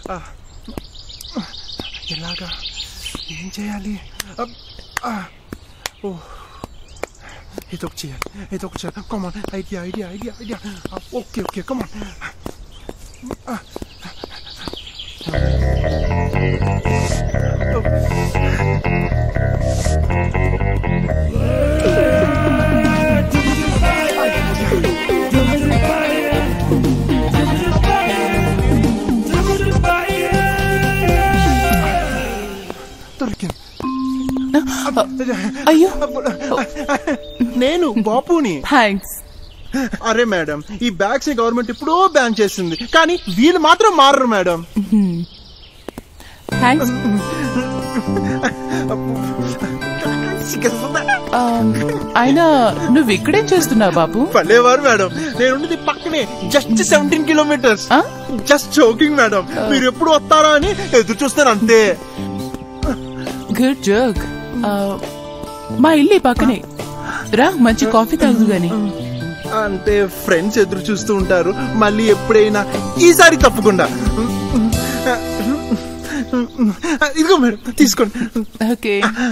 ఎలాగా ఏం చేయాలి అబ్, ఆ, ఓ ఏదో ఒకటి చేయాలి ఏదో ఒకటి చేయాలి come on idea idea idea idea okay okay come on దొరికింది అయ్యో నేను బాపుని థ్యాంక్స్ అరే మేడం ఈ బ్యాగ్స్ ని గవర్నమెంట్ ఎప్పుడో బ్యాన్ చేసింది కానీ వీళ్ళు మాత్రం మారరు మేడం థ్యాంక్స్ అయినా నువ్వు ఇక్కడేం చేస్తున్నావు బాబు పర్లేవారు మేడం నేను ఉన్నది పక్కనే జస్ట్ సెవెంటీన్ కిలోమీటర్స్ ఆ? జస్ట్ జోకింగ్ మేడం మీరు ఎప్పుడు వస్తారా అని ఎదురు చూస్తాను అంతే గుడ్ జోక్ మా ఇల్లు ఈ పక్కనే రా మంచి కాఫీ తాగుదు గాని అంటే ఫ్రెండ్స్ ఎదురు చూస్తూ ఉంటారు మళ్ళీ ఎప్పుడైనా ఈసారి తప్పకుండా ఇదిగో మేడం తీసుకోండి ఓకే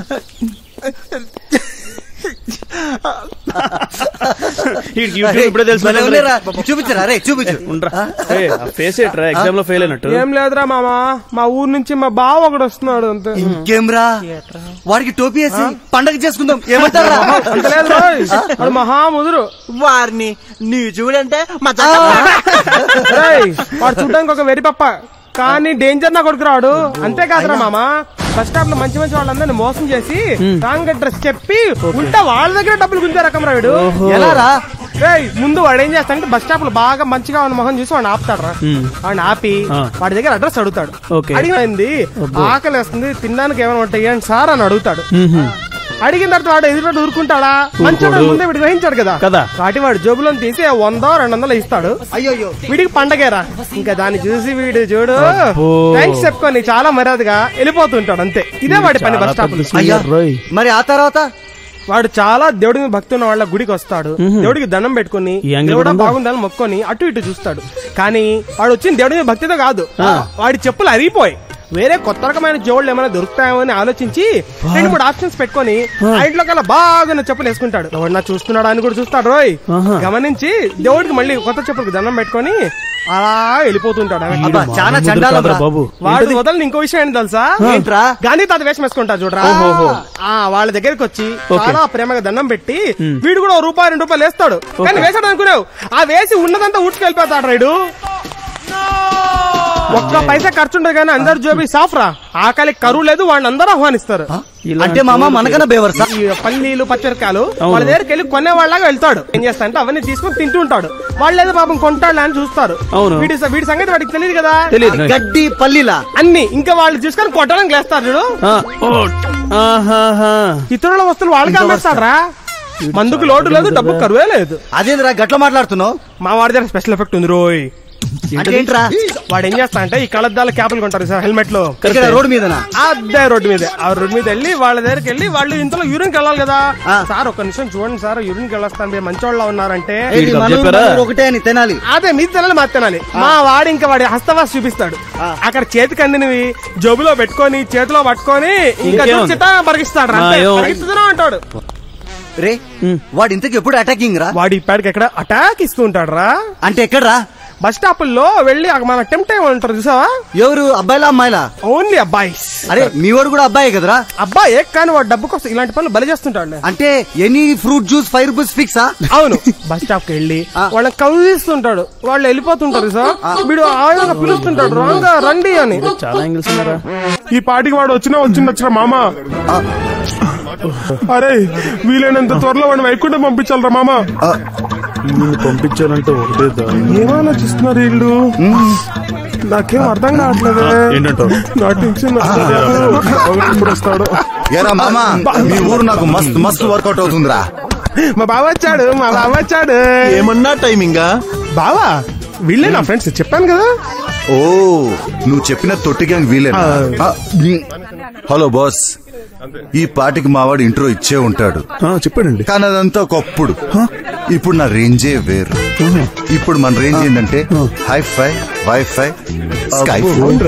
ఇప్పుడే తెలుసు భలే ఉన్నారా? చూపించరా రే చూపించు ఫేస్ ఏట్రా ఎగ్జామ్ లో ఫెయిల్ అయినట్టు ఏం లేదురా మామ మా ఊరు నుంచి మా బావ ఒకడు వస్తున్నాడు అంతే ఇంకేంరా వాడికి టోపీ వేసి పండగ చేసుకుందాం ఏమంటారా అంత లేదు రోయ్. వాడు మహా ముదురు వారిని నీవు చూడంటే మా రేయ్, వాడు చూడడానికి ఒక వెరి పప్ప కానీ డేంజర్ నా కొడుకు రాడు అంతేకాదురా మామ బస్ స్టాప్ లో మంచి మంచి వాళ్ళందరినీ మోసం చేసి రాంగ్ అడ్రస్ చెప్పి ఉంటే వాళ్ళ దగ్గర డబ్బులు గుంజే రకం రాడు ఎలా రా రేయ్ ముందు వాడు ఏం చేస్తాడంటే బస్ స్టాప్ లో బాగా మంచిగా ఉన్న మొహం చూసి వాడిని ఆపుతాడు రా వాడిని ఆపి వాడి దగ్గర అడ్రస్ అడుగుతాడు ఓకే. అడిగింది ఆకలి వేస్తుంది తినడానికి ఏమైనా ఉంటాయి ఏంటి సార్ అని అడుగుతాడు అడిగిన తర్వాత వాడు ఎదురు ఊరుకుంటాడా మంచి ముందే వీడు గ్రహించాడు కదా కదా. వాటి వాడు జోబులో తీసి వందో రెండు వందలు ఇస్తాడు అయ్యో వీడికి పండగేరా ఇంకా దాన్ని చూసి వీడు చూడు థ్యాంక్స్ చెప్పుకొని చాలా మర్యాదగా వెళ్ళిపోతుంటాడు అంతే ఇదే వాడి పని బస్ స్టాప్ లో. అయ్యా మరి ఆ తర్వాత వాడు చాలా దేవుడి మీద భక్తి ఉన్న వాళ్ళ గుడికి వస్తాడు దేవుడికి దండం పెట్టుకుని ఈ యాంగిల్ దేవుడా కూడా ఉందా? బాగుందని మొక్కొని అటు ఇటు చూస్తాడు కానీ వాడు వచ్చిన దేవుడి మీద భక్తితో కాదు వాడి చెప్పులు అరిగిపోయి వేరే కొత్త రకమైన జోళ్ళు ఏమైనా దొరుకుతాయేమో అని ఆలోచించి రెండు మూడు ఆప్షన్స్ పెట్టుకొని ఆ ఇంట్లో కల్లా బాగా చెప్పులు వేసుకుంటాడు ఎవడు నా చూస్తున్నాడు అని కూడా చూస్తాడు రోయ్ గమనించి దేవుడికి మళ్ళీ కొత్త చెప్పులకు దండం పెట్టుకొని అలా వెళ్ళిపోతుంటాడు వెనక్కి. అబ్బా చాలా చండాలం రా. బాబు వాడు వదలని ఇంకో విషయం ఏంటి తెలుసా ఏంట్రా గాంధీ తాత వేషం వేసుకుంటా చూడరా ఆ వాళ్ళ దగ్గరికి వచ్చి చాలా ప్రేమగా దండం పెట్టి వీడు కూడా ఓ రూపాయి రెండు రూపాయలు వేస్తాడు కానీ వేసాడు అనుకున్నావు ఆ వేసి ఉన్నదంతా ఊడ్చుకెళ్ళిపోతాడు రైడు ఒక్క పైసా ఖర్చు ఉండదు కానీ అందరు జోబి సాఫ్ రా ఆకలి కరువు లేదు వాళ్ళని అందరూ ఆహ్వానిస్తారు అంటే మామ మనకన్నా బేవర్సా ఈ పల్లీలు పచ్చిమిరకాయలు వాళ్ళ దగ్గరికి వెళ్ళి కొనే వాళ్ళగా వెళ్తాడు ఏం చేస్తా అంటే అవన్నీ తీసుకుని తింటూ ఉంటాడు వాళ్ళు ఏదో పాపం కొంటాడు అని చూస్తారు అవును. వీడి వీడి సంగతి వాడికి తెలియదు కదా తెలియదు గడ్డి పల్లీలా అన్ని ఇంకా వాళ్ళు చూసుకొని కొట్టడానికి లేస్తారు చూడు ఆ, ఓ, ఆహాహా. ఇతరుల వస్తువులు వాళ్ళకి అమ్మేస్తాడ్రా మందుకు లోటు లేదు డబ్బు కరువే లేదు అదేంద్రా గట్ల మాట్లాడుతున్నావు మా వాడి దగ్గర స్పెషల్ ఎఫెక్ట్ ఉంది రోయ్ అంటే ఏంట్రా వాడు ఏం చేస్తా అంటే ఈ కళ్ళద్దాల క్యాపులు కొంటారు సార్ హెల్మెట్ లో ఇక్కడ రోడ్డు మీదనా అదే రోడ్డు మీద ఆ రోడ్డు మీద వెళ్ళి వాళ్ళ దగ్గరికి వెళ్ళి వాళ్ళు ఇంతలో యూరిన్ వెళ్ళాలి కదా సార్ ఒక్క నిమిషం చూడండి సార్ యూరిన్ వెళ్ళొస్తాను మీరు మంచోళ్ళ ఉన్నారంటే ఏది, వీడికి మన ఊరు చెప్పారా? మన ఊరు ఒకటే అని తినాలి అదే మీ తినాలి మా తినాలి మా వాడు ఇంకా వాడి హస్తవాస్ చూపిస్తాడు అక్కడ చేతికి అందినవి జోబులో పెట్టుకొని చేతిలో పట్టుకొని ఇంకా ఇంకేముంది? చిత్తా పరిగిస్తాడు ఆ, ఏం? పరిగిస్తున్నా అంటాడు రే వాడు ఇంతకు ఎప్పుడు అటాకింగ్ రా వాడి ఇప్పటికి ఎక్కడ అటాక్ ఇస్తూ ఉంటాడు రా అంటే ఎక్కడ్రా బస్ స్టాపుల్లో వెళ్ళి అక్కడ మన టెంప్ట్ అయి ఉంటారు చూసావా ఎవరు అబ్బాయిలా అమ్మాయిలా ఓన్లీ అబ్బాయి అరే మీ వాడు కూడా అబ్బాయే కదరా అబ్బాయి కానీ వాడు డబ్బు కోసం ఇలాంటి పనులు బలి చేస్తుంటాడు అంటే any fruit juice five rupees ఫిక్సా అవును బస్ స్టాప్ కి వెళ్ళి వాళ్ళని కవిస్తుంటాడు వాళ్ళు వెళ్ళిపోతుంటారు సార్ వీడు ఆయన పిలుస్తుంటాడు రాంగా రండి అని చాలా యాంగిల్స్ ఉన్నారా ఈ పాటికి వాడు వచ్చినా వచ్చిండొచ్చిన మామ అరే వీలైనంత త్వరలో వాడిని వైకుంఠం పంపించాలరా మామ నిన్ను పంపించాలంటే ఒకటే దారి. ఏమాలోచిస్తున్నారు వీళ్ళు నాకేం అర్థం కావట్లేదు ఏంటంటావు నా టెన్షన్ ఇప్పుడు వస్తాడు ఏరా మామ మీ ఊరు నాకు మస్తు మస్తు వర్కౌట్ అవుతుందిరా మా బావ వచ్చాడు మా బావ వచ్చాడు ఏమన్నా టైమింగా బావా వీళ్ళే నా ఫ్రెండ్స్ చెప్పాను కదా ఓ నువ్వు చెప్పిన తొట్టి గ్యాంగ్ వీలేనా ఆ, నీ- హలో బాస్ ఈ పాటికి మావాడు ఇంట్రో ఇచ్చే ఉంటాడు చెప్పాడండి కానీ అదంతా ఒకప్పుడు ఇప్పుడు నా రేంజే వేరు ఇప్పుడు మన రేంజ్ ఏంటంటే హైఫై వైఫై స్కై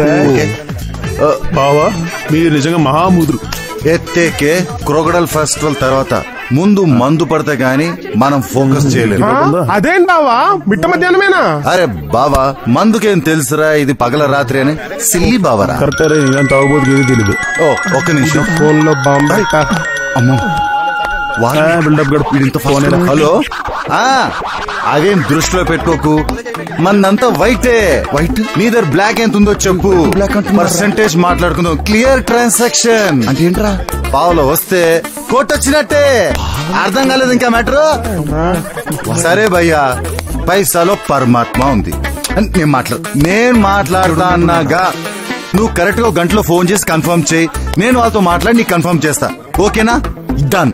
బావా మీరు నిజంగా మహాముదురు ఎత్తేకే క్రోకడల్ ఫెస్టివల్ తర్వాత ముందు మందు పడితే గాని మనం ఫోకస్ చేయలేము ఆ? అదేం బావా మిట్ట మధ్యాహ్నమేనా అరే బావా మందుకేం తెలుసురా ఇది పగల రాత్రి అని సిల్లి బావరా కరెక్ట్ రే నేను తాగుబోతుకి ఏది తెలీదు ఓ ఒక్క నిమిషం ఫోన్ లో బాంబు అమ్మో వాడు- బిల్డప్ గడు వీడింత ఫోన్ హలో ఆ అవేం దృష్టిలో పెట్టుకోకు మందంతా వైటే వైట్ నీ దగ్గర బ్లాక్ ఎంత ఉందో చెప్పు పర్సంటేజ్ మాట్లాడుకుందాం క్లియర్ ట్రాన్సాక్షన్ అంటే ఏంట్రా పావులో వస్తే కొట్టొచ్చినట్టే అర్థం కాలేదు ఇంకా మ్యాటర్ సరే భయ్యా పైసాలో పరమాత్మ ఉంది అని నేను మాట్లాడు నేను మాట్లాడతా అన్నాగా నువ్వు కరెక్ట్ గా ఒక గంటలో ఫోన్ చేసి కన్ఫర్మ్ చేయి నేను వాళ్ళతో మాట్లాడి నీకు కన్ఫర్మ్ చేస్తా ఓకేనా డన్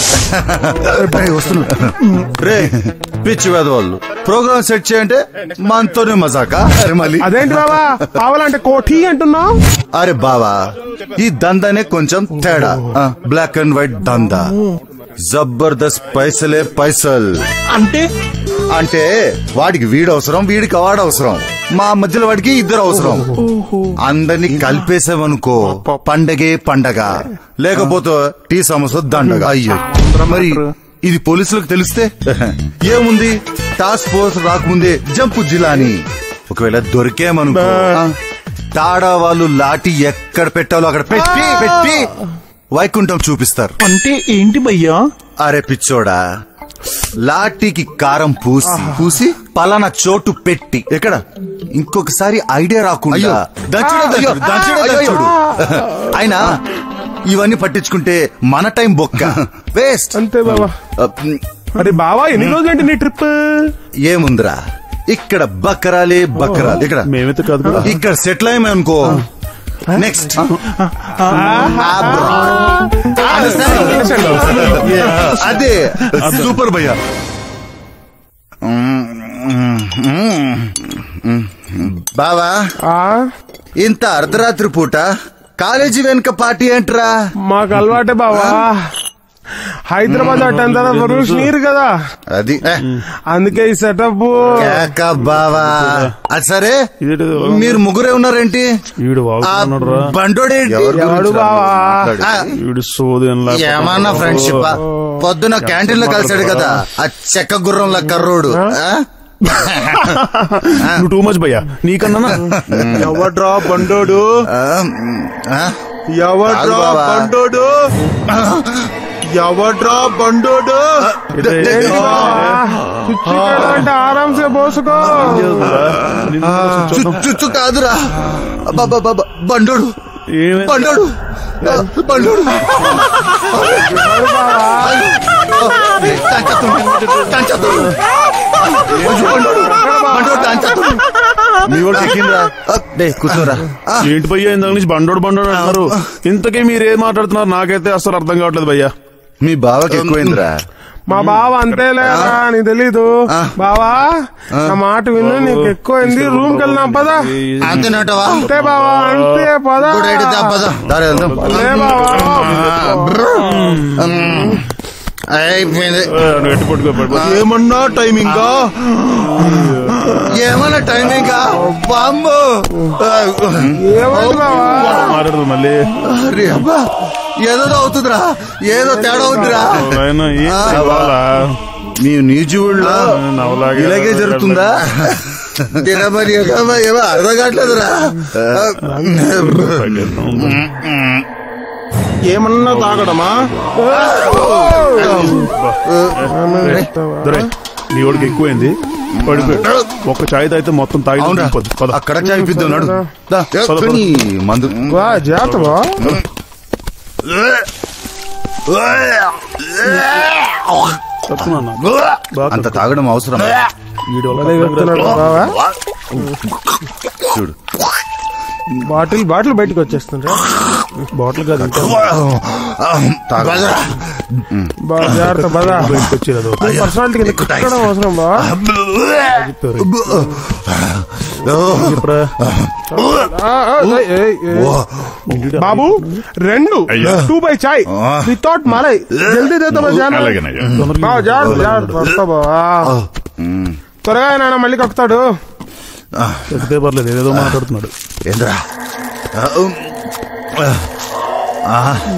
రే పిచ్చి వేదవాళ్ళు ప్రోగ్రామ్ సెట్ చేయంటే మనతోనే మజాకా అరే మళ్ళీ అదేంటి బావా కావాలంటే కోఠి అంటున్నావు అరే బావా ఈ దందానే కొంచెం తేడా బ్లాక్ అండ్ వైట్ దందా జబర్దస్త్ పైసలే పైసల్ అంటే అంటే వాడికి వీడు అవసరం వీడికి వాడు అవసరం మా మధ్యలో వాడికి ఇద్దరు అవసరం అందరినీ కలిపేసామనుకో పండగే పండగ లేకపోతే టీ సమస్య దండగా అయ్యో మరి ఇది పోలీసులకు తెలిస్తే ఏముంది టాస్క్ ఫోర్స్ రాకముందే జంపు జిలాని ఒకవేళ దొరికేమనుకో తాడా వాళ్ళు లాఠీ ఎక్కడ పెట్టాలో అక్కడ పెట్టి పెట్టి వైకుంఠం చూపిస్తారు అంటే ఏంటి భయ్యా అరే పిచ్చోడా లాఠీకి కారం పూసి పూసి పలానా చోటు పెట్టి ఎక్కడ ఇంకొకసారి ఐడియా రాకుండా దంచుడే దంచుడు, దంచుడే దంచుడు. అయినా ఇవన్నీ పట్టించుకుంటే మన టైం బొక్క వేస్ట్ అంతే బావా అరే బావా ఎన్ని రోజులంటే నీ ట్రిప్ ఏముందిరా ఇక్కడ బక్కరాలే బక్కరాలు ఇక్కడ మేమైతే కాదు కదా ఇక్కడ సెటిల్ అయ్యామనుకో నెక్స్ట్ అదే సూపర్ భయ్యా బావా ఆ ఇంత అర్ధరాత్రి పూట కాలేజీ వెనుక పార్టీ ఏంట్రా మాకు అలవాటే బావా హైదరాబాద్ అటు అంతా రూల్స్ నీరు కదా అది ఏ, అందుకే ఈ సెటప్ కేక బావా అది సరే ఇదేంటిది? మీరు ముగ్గురే ఉన్నారేంటి వీడు ఆ వాగుతున్నాడు రా బండోడేంటి ఎవడు బావా ఆ, వీడు సోది ఏమన్నా ఫ్రెండ్షిప్ పొద్దున క్యాంటీన్ లో కలిసాడు కదా ఆ చెక్క గుర్రంల కర్రోడు ఆ? నువ్వు టూ మచ్ భయ్యా నీకన్నా ఎవడ్రా బండోడు ఆ, ఆ? ఎవడ్రా కాదు బావా. బండోడు ఎవడ్రా బండోడు అంటే ఆరాంసే పోసుకో చు- చుచ్చు కాదురా బాబా బాబా బండోడు బండోడు ఆ, బండోడు టాంచతుంది. బండోడు బండోడు టాంచతుంది. మీ వాడు ఎక్కిండ్రా ఆ, డే కూర్చోరా ఆ, ఏంటి భయ్యా ఇందాక నుంచి బండోడు బండోడు అంటున్నారు ఇంతకీ మీరు ఏం మాట్లాడుతున్నారు నాకైతే అసలు అర్థం కావట్లేదు భయ్యా మీ బావకి ఎక్కువైందిరా మా బావ అంతేలేరా నీకు తెలీదు బావా నా మాట విను నీకు ఎక్కువైంది రూమ్ కి వెళ్దాం పదా అంతేనటవా అంతే బావా అంతే పదా గుడ్ అయితే పద దారి వెళ్దాం లే బావా అయిపోయింది ఆ, నువ్వు ఎట్టు పట్టుకో పట్టుకో. ఏమన్నా టైమింగ్ ఏమన్నా టైమింగ్ బాంబు ఏమైంది బావా మాట్లాడదు మళ్ళీ అరే అబ్బా ఏదో అవుతుందిరా ఏదో తేడా అవుతుందిరా నాయనా, ఏం ఆ. కావాలా? మీ నీజువుళ్ళ నవలాగే ఇలాగే జరుగుతుందా తినమని ఏమో ఏమో అర్థం కావట్లేదురా ఏమన్నా తాగడమా దొరే, నీ వాడికి ఎక్కువైంది పడిపోయాడు ఒక్క చాయ్ తాగితే మొత్తం తాగి అవునరా పద, పద. అక్కడ చాయిపిద్దాం నాడు దా, పద, పద. నీ మందు వా జాగ్రత్త బా తక్కువనా? అంత తాగడం అవసరం వీడి వల్ల అదే చెప్తున్నాడు బావా చూడు బాటిల్ బాటిల్ బయటకు వచ్చేస్తుండ్రా బాటిల్ కాదు ఇంకా. తాగు. బా జాగ్రత్త బదా పర్సనాలిటీ కింద కుట్టడం అవసరం బా ఆ, ఆ, ఏయ్, ఏయ్, ఏయ్. బాబు రెండు టూ బై చాయ్ వితౌట్ మలై జల్దీ దేతో బా జానా అలాగేనయ్యా. బా జాగ్రత్త జాగ్రత్త వస్తా బా త్వరగా నాన్న మళ్ళీ కక్కుతాడు ఎక్కితే పర్లేదు ఏదేదో మాట్లాడుతున్నాడు ఏంద్రా ఆ, ఉమ్. ఆ,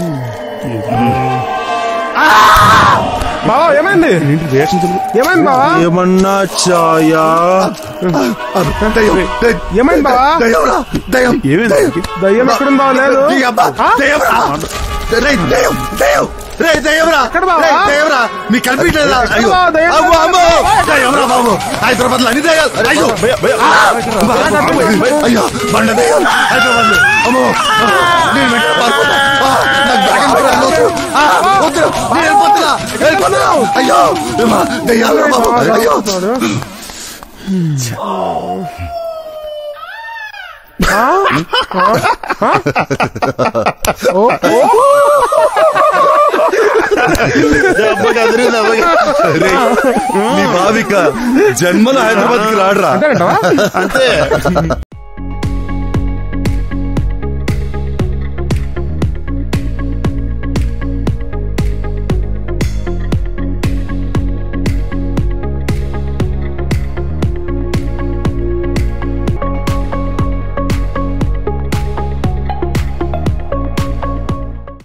బావా ఏమైంది ఏమైంది బావా ఏమన్నా ఛాయా దయ్యం, దయ్యం, ఏమైంది బావా దయ్యంరా, దయ్యం, ఏమైంది? దయ్యం. దయ్యం ఎక్కడుందా లేదు ఈ అబ్బా, ఆ? దయ్యంరా. రేయ్, దయ్యం, దయ్యం, రేయ్, దయ్యంరా, ఎక్కడ బావా? రేయ్, దయ్యంరా, నీకు కనిపించలేదా? అయ్యో, బావా, దయ్యం? అమ్మో, అమ్మో, దయ్యంరా బాబు హైదరాబాద్ లో అన్ని దయ్యాలు అయ్యో ఆ, అయ్యో బండ దయ్యం హైదరాబాద్ లో అమ్మో ఆ, నేను వెంటనే పారిపోతా. ఆ, నాకు బ్యాగ్ అండ్ బ్యాగ్ వద్దు. ఆ, వద్దు, నేను వెళ్ళిపోతున్నా, వెళ్ళిపోతున్నా. అయ్యో ఏమ్మా, దయ్యాలురా బాబు అయ్యో దెబ్బకి అదిరింది, అబ్బకి. రేయ్, నీ భావిక జన్మలో హైదరాబాద్ కి రాడురా అంతేనంటావా అంతే